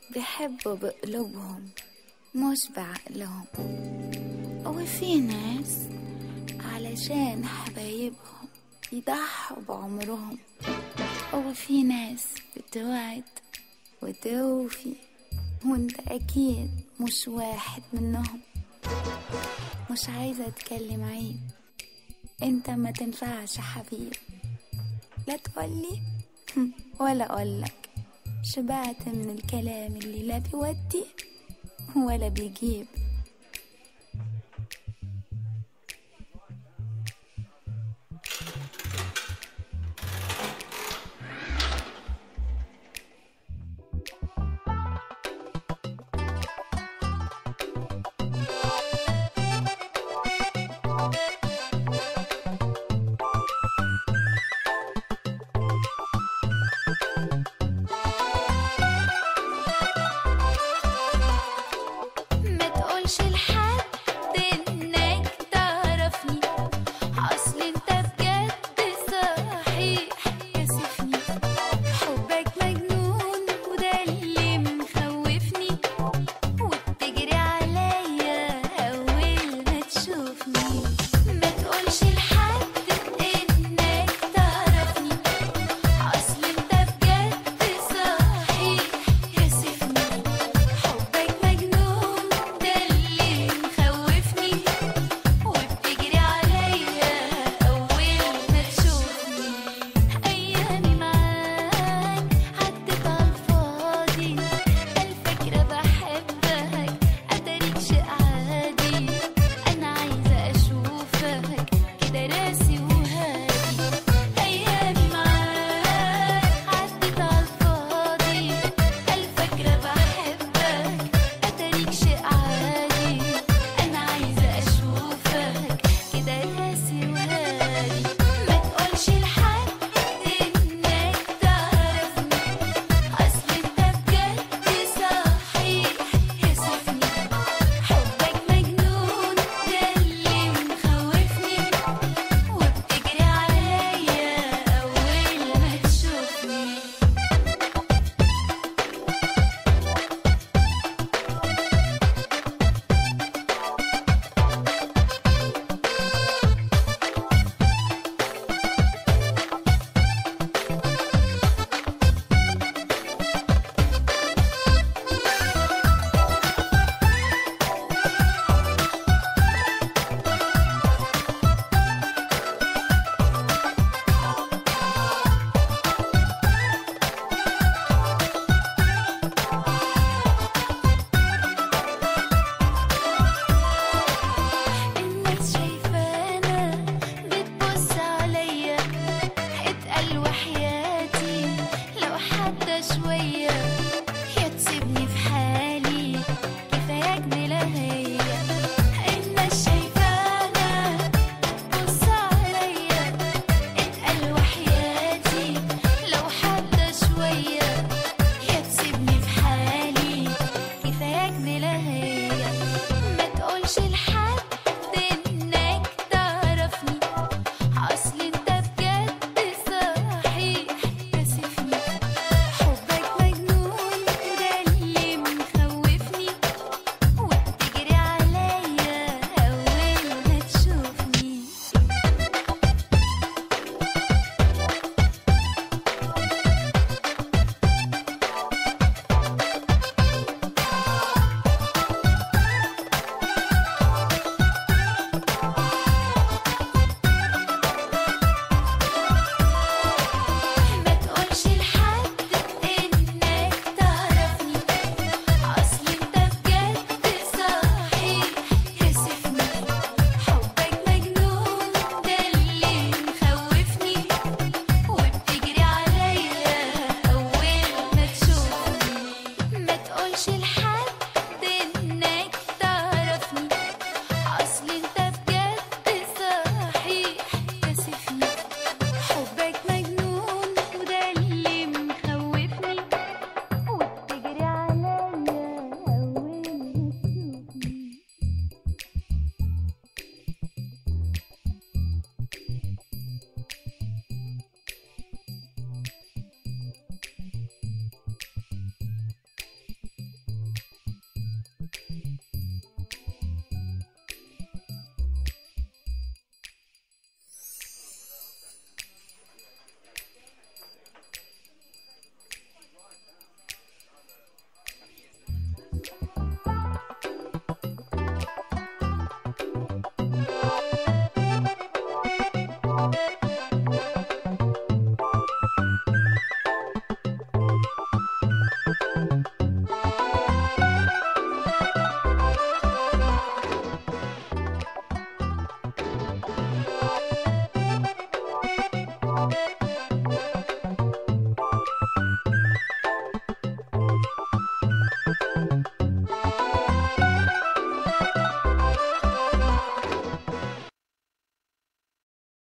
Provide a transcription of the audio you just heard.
بيحبوا بقلوبهم مش بعقلهم وفي ناس علشان حبايبهم يضحوا بعمرهم وفي ناس بتوعد وتوفي وانت اكيد مش واحد منهم مش عايزة اتكلم عيب انت ما تنفعش حبيب لا تقولي ولا اقولك شبعت من الكلام اللي لا بيودي ولا بيجيب ما تقولش لحد انك تعرفني اصل انت بجد صحيح كسفني حبك مجنون وده اللي مخوفني وبتجري عليا اول ما تشوفني ما تقولش لحد انك تعرفني اصل انت بجد صحيح كسفني حبك مجنون ده اللي مخوفني وبتجري عليا أول ما تشوفني أيامي معاك عدت عالفاضي الفكرة بحبك أتاريك شيء عادي أنا عايزة أشوفك كده راسي وهادي أيامي معاك عدت عالفاضي الفكرة بحبك أتاريك شيء عادي أنا عايزة أشوفك كده راسي وهادي ما تقولش لحد إنك تعرفني أصل أنت بجد صحيح كسفني حبك مجنون ده اللي مخوفني وبتجري عليا أول ما تشوفني الناس شايفانا بتبص عليا اتقل وحياتي لو حتى شوية يا تسيبني في حالي كفاية جميلة هي الناس شايفانا بتبص عليا اتقل وحياتي لو حتى شوية يا تسيبني في حالي كفاية جميلة هي ما تقولش لحد انك تعرفني اصل انت بجد صحيح كسفني حبك مجنون ده اللي مخوفني وبتجري عليا اول ما تشوفني ما تقولش لحد انك تعرفني اصل انت بجد صحيح كسفني حبك مجنون ده اللي مخوفني وبتجري عليا اول ما تشوفني ما تقولش لحد